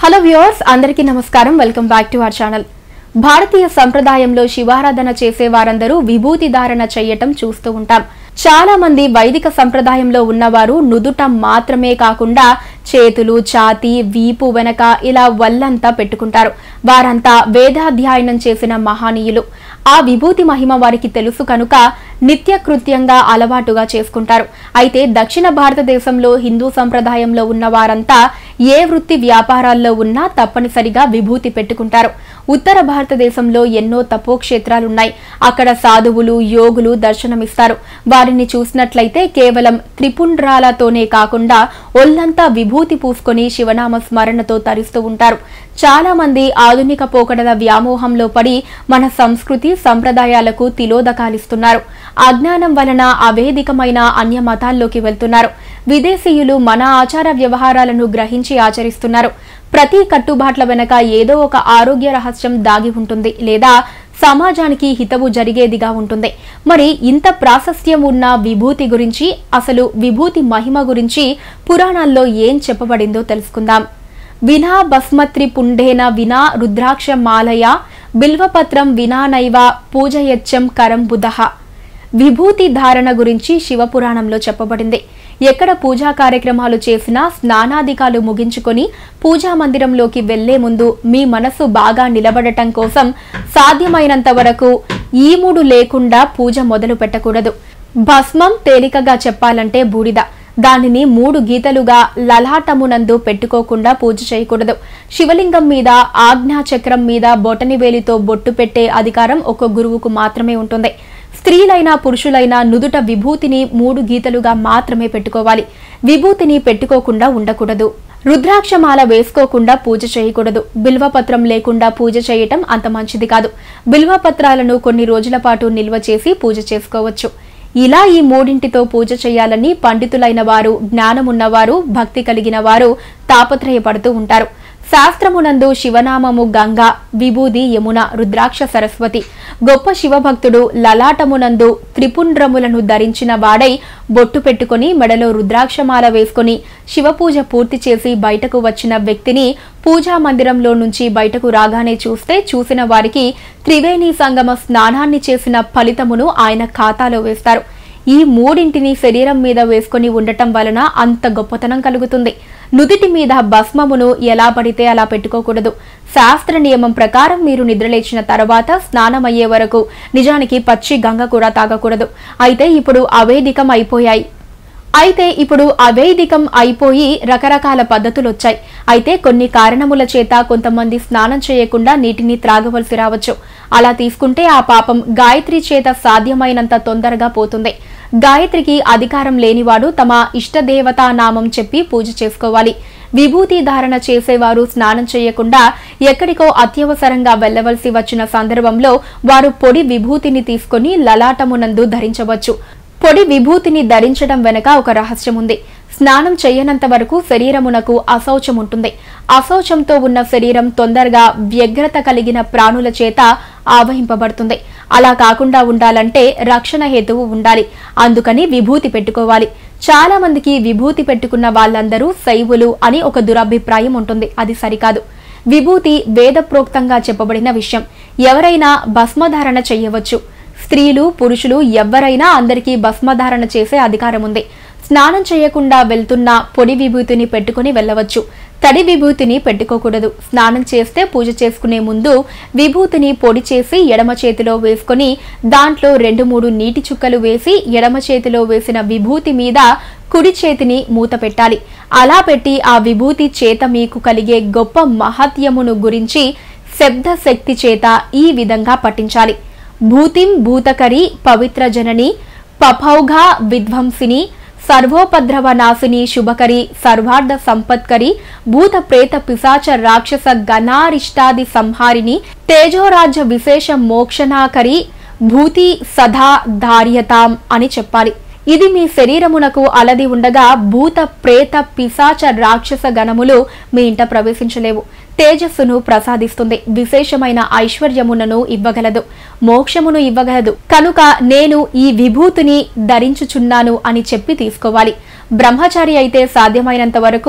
hello viewers అందరికీ నమస్కారం welcome back to our channel భారతీయ సంప్రదాయంలో శివారాధన చేసే వారందరూ విభూతి ధారణ చేయటం చూస్తూ ఉంటాం చాలా మంది వైదిక సంప్రదాయంలో ఉన్నవారు నుదుట మాత్రమే కాకుండా చేతులు ఛాతి వీపు వెనక ఇలా వల్లంతా పెట్టుకుంటారు వారంతా వేదాధ్యయనం చేసిన మహనీయులు ఆ విభూతి మహిమ వారికి తెలుసు కనుక నిత్యకృత్యంగా అలవాటుగా చేసుకుంటారు అయితే దక్షిణ భారతదేశంలో హిందూ సంప్రదాయంలో ఉన్న వారంతా ఏ వృత్తి వ్యాపారాల్లో ఉన్నా తప్పనిసరిగా విభూతి పెట్టుకుంటారు ఉత్తర భారతదేశంలో ఎన్నో తపోక్షేత్రాలున్నాయి అక్కడ సాధువులు యోగులు దర్శనమిస్తారు వారిని చూసినట్లయితే కేవలం త్రిపుండ్రాలతోనే కాకుండా ఒళ్ళంతా విభూతి పూసుకొని శివనామ స్మరణతో తరిస్తూ ఉంటారు చాలా మంది ఆధునిక పోకడల వ్యామోహంలో పడి మన సంస్కృతి సంప్రదాయాలకు తిలోదకాలిస్తున్నారు అజ్ఞానం వలన అవేదికమైన అన్య మతాల్లోకి వెళ్తున్నారు విదేశీయులు మన ఆచార వ్యవహారాలను గ్రహించి ఆచరిస్తున్నారు ప్రతి కట్టుబాట్ల వెనక ఏదో ఒక ఆరోగ్య రహస్యం దాగి ఉంటుంది లేదా సమాజానికి హితవు జరిగేదిగా ఉంటుంది మరి ఇంత ప్రాశస్త్యం ఉన్న విభూతి గురించి అసలు విభూతి మహిమ గురించి పురాణాల్లో ఏం చెప్పబడిందో తెలుసుకుందాం వినా భస్మత్రి పుండేన వినా రుద్రాక్ష మాలయ బిల్వపత్రం వినా నైవ పూజయచ్చం కరం బుధః విభూతి ధారణ గురించి శివపురాణంలో చెప్పబడింది ఎక్కడ పూజా కార్యక్రమాలు చేసినా స్నానాధికాలు ముగించుకొని పూజా మందిరంలోకి వెళ్లే ముందు మీ మనసు బాగా నిలబడటం కోసం సాధ్యమైనంత వరకు ఈముడు లేకుండా పూజ మొదలు పెట్టకూడదు భస్మం తేలికగా చెప్పాలంటే బూడిద దానిని మూడు గీతలుగా లలాటమునందు పెట్టుకోకుండా పూజ చేయకూడదు శివలింగం మీద ఆజ్ఞా చక్రం మీద బొటనివేలితో బొట్టు పెట్టే అధికారం ఒక గురువుకు మాత్రమే ఉంటుంది స్త్రీలైనా పురుషులైనా నుదుట విభూతిని మూడు గీతలుగా మాత్రమే పెట్టుకోవాలి విభూతిని పెట్టుకోకుండా ఉండకూడదు రుద్రాక్షమాల వేసుకోకుండా పూజ చేయకూడదు బిల్వపత్రం లేకుండా పూజ చేయటం అంత మంచిది కాదు బిల్వపత్రాలను కొన్ని రోజుల పాటు నిల్వ చేసి పూజ చేసుకోవచ్చు ఇలా ఈ మూడింటితో పూజ చేయాలని పండితులైన వారు జ్ఞానమున్నవారు భక్తి కలిగిన వారు తాపత్రయపడుతూ ఉంటారు శాస్త్రమునందు శివనామము గంగా విభూది యమున రుద్రాక్ష సరస్వతి గొప్ప శివభక్తుడు లలాటమునందు త్రిపుండ్రములను ధరించిన వాడై బొట్టు పెట్టుకొని మెడలో రుద్రాక్షమాల వేసుకొని శివపూజ పూర్తి చేసి బయటకు వచ్చిన వ్యక్తిని పూజా మందిరంలో నుంచి బయటకు రాగానే చూస్తే చూసిన వారికి త్రివేణి సంగమ స్నానాన్ని చేసిన ఫలితమును ఆయన ఖాతాలో వేస్తారు ఈ మూడింటిని శరీరం మీద వేసుకొని ఉండటం వలన అంత గొప్పతనం కలుగుతుంది నుదిటి మీద భస్మమును ఎలా పడితే అలా పెట్టుకోకూడదు శాస్త్ర నియమం ప్రకారం మీరు నిద్రలేచిన తర్వాత స్నానం అయ్యే వరకు నిజానికి పచ్చి గంగ కూడా తాగకూడదు అయితే ఇప్పుడు అవేదికం అయిపోయాయి అయితే ఇప్పుడు అవేదికం అయిపోయి రకరకాల పద్ధతులు వచ్చాయి అయితే కొన్ని కారణముల చేత కొంతమంది స్నానం చేయకుండా నీటిని త్రాగవలసి రావచ్చు అలా తీసుకుంటే ఆ పాపం గాయత్రి చేత సాధ్యమైనంత తొందరగా పోతుంది గాయత్రికి అధికారం లేనివాడు తమ ఇష్టదేవతా నామం చెప్పి పూజ చేసుకోవాలి విభూతి ధారణ చేసేవారు స్నానం చేయకుండా ఎక్కడికో అత్యవసరంగా వెళ్లవలసి వచ్చిన సందర్భంలో వారు పొడి విభూతిని తీసుకొని లలాటమునందు ధరించవచ్చు పొడి విభూతిని ధరించడం వెనుక ఒక రహస్యం ఉంది స్నానం చేయనంత వరకు శరీరమునకు అశౌచం ఉంటుంది అశౌచంతో ఉన్న శరీరం తొందరగా వ్యగ్రత కలిగిన ప్రాణుల చేత ఆవహింపబడుతుంది అలా కాకుండా ఉండాలంటే రక్షణ హేతువు ఉండాలి అందుకని విభూతి పెట్టుకోవాలి చాలా మందికి విభూతి పెట్టుకున్న వాళ్ళందరూ శైవులు అని ఒక దురభిప్రాయం ఉంటుంది అది సరికాదు విభూతి వేదప్రోక్తంగా చెప్పబడిన విషయం ఎవరైనా భస్మధారణ చేయవచ్చు స్త్రీలు పురుషులు ఎవ్వరైనా అందరికీ భస్మధారణ చేసే అధికారం ఉంది స్నానం చేయకుండా వెళ్తున్న పొడి విభూతిని పెట్టుకుని వెళ్ళవచ్చు తడి విభూతిని పెట్టుకోకూడదు స్నానం చేస్తే పూజ చేసుకునే ముందు విభూతిని పొడి చేసి ఎడమ చేతిలో వేసుకొని దాంట్లో రెండు మూడు నీటి చుక్కలు వేసి ఎడమ చేతిలో వేసిన విభూతి మీద కుడి చేతిని మూత పెట్టాలి అలా పెట్టి ఆ విభూతి చేత మీకు కలిగే గొప్ప మహత్యమును గురించి శబ్ద శక్తి చేత ఈ విధంగా పఠించాలి భూతిం భూతకరి పవిత్ర జనని పపౌఘ విధ్వంసిని సర్వోపద్రవ నాశిని శుభకరి సర్వార్థ సంపత్కరి భూత ప్రేత పిశాచ రాక్షస గణారిష్టాది సంహారిని తేజోరాజ్య విశేష మోక్షణాకరి భూతి సదా ధార్యతాం అని చెప్పాలి ఇది మీ శరీరమునకు అలది ఉండగా భూత ప్రేత పిశాచ రాక్షస గణములు మీ ఇంట ప్రవేశించలేవు తేజస్సును ప్రసాదిస్తుంది విశేషమైన ఐశ్వర్యములను ఇవ్వగలదు మోక్షమును ఇవ్వగలదు కనుక నేను ఈ విభూతిని ధరించుచున్నాను అని చెప్పి తీసుకోవాలి బ్రహ్మచారి అయితే సాధ్యమైనంత వరకు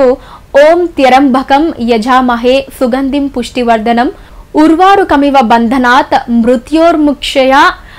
ఓం త్యరంబకం యజామహే సుగంధిం పుష్టివర్ధనం ఉర్వారుకమివ బంధనాత్ మృత్యోర్ముక్షయ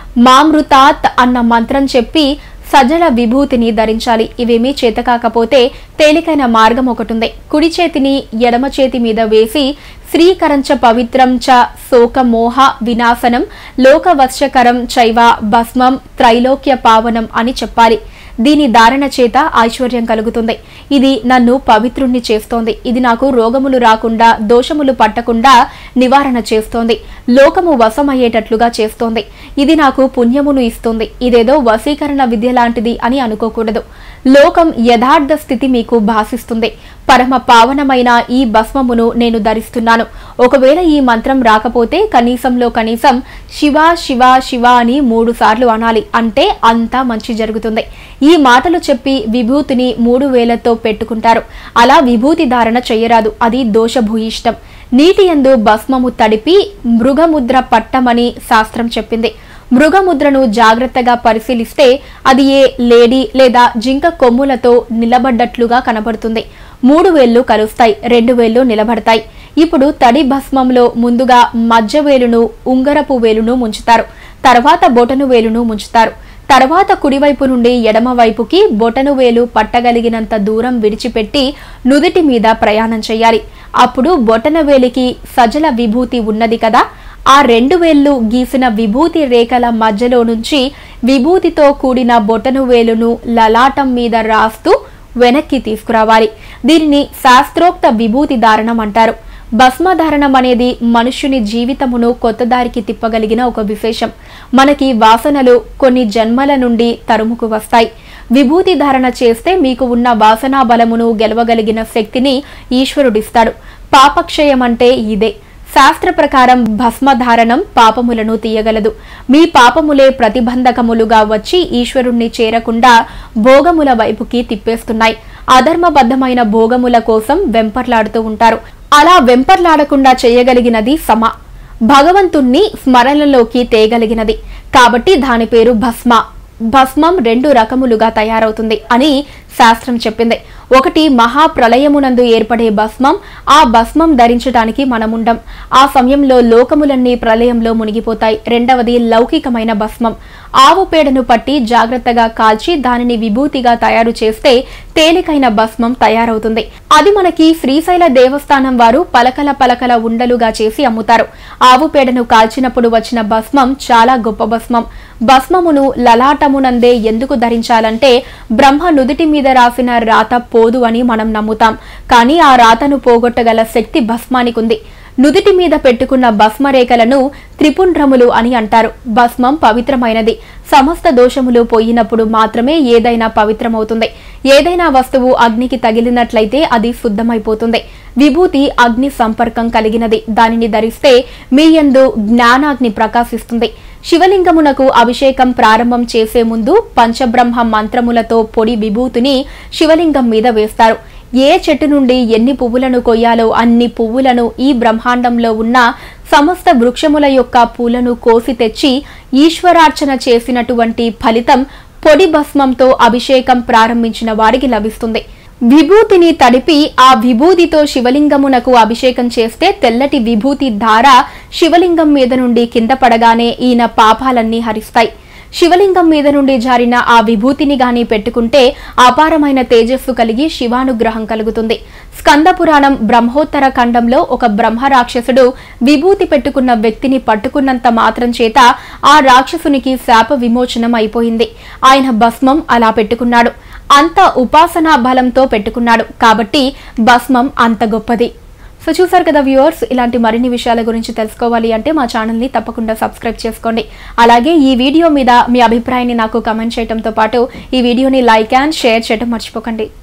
మామృతాత్ అన్న మంత్రం చెప్పి సజల విభూతిని ధరించాలి ఇవేమీ చేతకాకపోతే తేలికైన మార్గం ఒకటుంది కుడి చేతిని ఎడమ చేతి మీద వేసి శ్రీకరంచ పవిత్రం చ శోకమోహ వినాశనం లోకవత్సకరం చైవ భస్మం త్రైలోక్య పావనం అని చెప్పాలి దీని ధారణ చేత ఐశ్వర్యం కలుగుతుంది ఇది నన్ను పవిత్రుణ్ణి చేస్తోంది ఇది నాకు రోగములు రాకుండా దోషములు పట్టకుండా నివారణ చేస్తోంది లోకము వశమయ్యేటట్లుగా చేస్తోంది ఇది నాకు పుణ్యమును ఇస్తుంది ఇదేదో వశీకరణ విద్య లాంటిది అని అనుకోకూడదు లోకం యథార్థ స్థితి మీకు భాసిస్తుంది పరమ పావనమైన ఈ భస్మమును నేను ధరిస్తున్నాను ఒకవేళ ఈ మంత్రం రాకపోతే కనీసంలో కనీసం శివ శివ శివ అని మూడు సార్లు అనాలి అంటే అంతా మంచి జరుగుతుంది ఈ మాటలు చెప్పి విభూతిని మూడు వేలతో పెట్టుకుంటారు అలా విభూతి ధారణ చెయ్యరాదు అది దోషభూయిష్టం నీటి యందు భస్మము తడిపి మృగముద్ర పట్టమని శాస్త్రం చెప్పింది మృగముద్రను జాగ్రత్తగా పరిశీలిస్తే అది ఏ లేడీ లేదా జింక కొమ్ములతో నిలబడ్డట్లుగా కనబడుతుంది మూడు వేళ్లు కలుస్తాయి రెండు వేళ్లు నిలబడతాయి ఇప్పుడు తడి భస్మంలో ముందుగా మధ్య వేలును ఉంగరపు వేలును ముంచుతారు తర్వాత బొటను వేలును ముంచుతారు తర్వాత కుడివైపు నుండి ఎడమ వైపుకి బొటను వేలు పట్టగలిగినంత దూరం విడిచిపెట్టి నుదిటి మీద ప్రయాణం చేయాలి అప్పుడు బొటన వేలికి సజల విభూతి ఉన్నది కదా ఆ రెండు వేళ్లు గీసిన విభూతి రేఖల మధ్యలో నుంచి విభూతితో కూడిన బొటను వేలును లలాటం మీద రాస్తూ వెనక్కి తీసుకురావాలి దీనిని శాస్త్రోక్త విభూతి ధారణం అంటారు భస్మధారణం అనేది మనుష్యుని జీవితమును కొత్త దారికి తిప్పగలిగిన ఒక విశేషం మనకి వాసనలు కొన్ని జన్మల నుండి తరుముకు వస్తాయి విభూతి ధారణ చేస్తే మీకు ఉన్న వాసనా బలమును గెలవగలిగిన శక్తిని ఈశ్వరుడిస్తాడు పాపక్షయం అంటే ఇదే శాస్త్ర ప్రకారం భస్మధారణం పాపములను తీయగలదు మీ పాపములే ప్రతిబంధకములుగా వచ్చి ఈశ్వరుణ్ణి చేరకుండా భోగముల వైపుకి తిప్పేస్తున్నాయి అధర్మబద్ధమైన భోగముల కోసం వెంపర్లాడుతూ ఉంటారు అలా వెంపర్లాడకుండా చేయగలిగినది సమ భగవంతుణ్ణి స్మరణలోకి తేగలిగినది కాబట్టి దాని పేరు భస్మ భస్మం రెండు రకములుగా తయారవుతుంది అని శాస్త్రం చెప్పింది ఒకటి మహాప్రళయమునందు ఏర్పడే భస్మం ఆ భస్మం ధరించడానికి మనముండం ఆ సమయంలో లోకములన్నీ ప్రళయంలో మునిగిపోతాయి రెండవది లౌకికమైన భస్మం ఆవు పేడను పట్టి జాగ్రత్తగా కాల్చి దానిని విభూతిగా తయారు చేస్తే తేలికైన భస్మం తయారవుతుంది అది మనకి శ్రీశైల దేవస్థానం వారు పలకల పలకల ఉండలుగా చేసి అమ్ముతారు ఆవు పేడను కాల్చినప్పుడు వచ్చిన భస్మం చాలా గొప్ప భస్మం భస్మమును లలాటమునందే ఎందుకు ధరించాలంటే బ్రహ్మ నుదుటి మీద రాసిన రాత పోదు అని మనం నమ్ముతాం కానీ ఆ రాతను పోగొట్టగల శక్తి భస్మానికి ఉంది నుదిటి మీద పెట్టుకున్న భస్మరేఖలను త్రిపుండ్రములు అని అంటారు భస్మం పవిత్రమైనది సమస్త దోషములు పోయినప్పుడు మాత్రమే ఏదైనా పవిత్రమవుతుంది ఏదైనా వస్తువు అగ్నికి తగిలినట్లయితే అది శుద్ధమైపోతుంది విభూతి అగ్ని సంపర్కం కలిగినది దానిని ధరిస్తే మీ యందు జ్ఞానాగ్ని ప్రకాశిస్తుంది శివలింగమునకు అభిషేకం ప్రారంభం చేసే ముందు పంచబ్రహ్మ మంత్రములతో పొడి విభూతిని శివలింగం మీద వేస్తారు ఏ చెట్టు నుండి ఎన్ని పువ్వులను కొయ్యాలో అన్ని పువ్వులను ఈ బ్రహ్మాండంలో ఉన్న సమస్త వృక్షముల యొక్క పూలను కోసి తెచ్చి ఈశ్వరార్చన చేసినటువంటి ఫలితం పొడి భస్మంతో అభిషేకం ప్రారంభించిన వారికి లభిస్తుంది విభూతిని తడిపి ఆ విభూతితో శివలింగమునకు అభిషేకం చేస్తే తెల్లటి విభూతి ధార శివలింగం మీద నుండి కింద పడగానే ఈయన పాపాలన్నీ హరిస్తాయి శివలింగం మీద నుండి జారిన ఆ విభూతిని గాని పెట్టుకుంటే అపారమైన తేజస్సు కలిగి శివానుగ్రహం కలుగుతుంది స్కంద పురాణం బ్రహ్మోత్తర ఖండంలో ఒక బ్రహ్మ రాక్షసుడు విభూతి పెట్టుకున్న వ్యక్తిని పట్టుకున్నంత మాత్రం చేత ఆ రాక్షసునికి శాప విమోచనం అయిపోయింది ఆయన భస్మం అలా పెట్టుకున్నాడు అంత ఉపాసనా బలంతో పెట్టుకున్నాడు కాబట్టి భస్మం అంత గొప్పది సో చూసారు కదా వ్యూవర్స్ ఇలాంటి మరిన్ని విషయాల గురించి తెలుసుకోవాలి అంటే మా ఛానల్ని తప్పకుండా సబ్స్క్రైబ్ చేసుకోండి అలాగే ఈ వీడియో మీద మీ అభిప్రాయాన్ని నాకు కమెంట్ చేయడంతో పాటు ఈ వీడియోని లైక్ అండ్ షేర్ చేయడం మర్చిపోకండి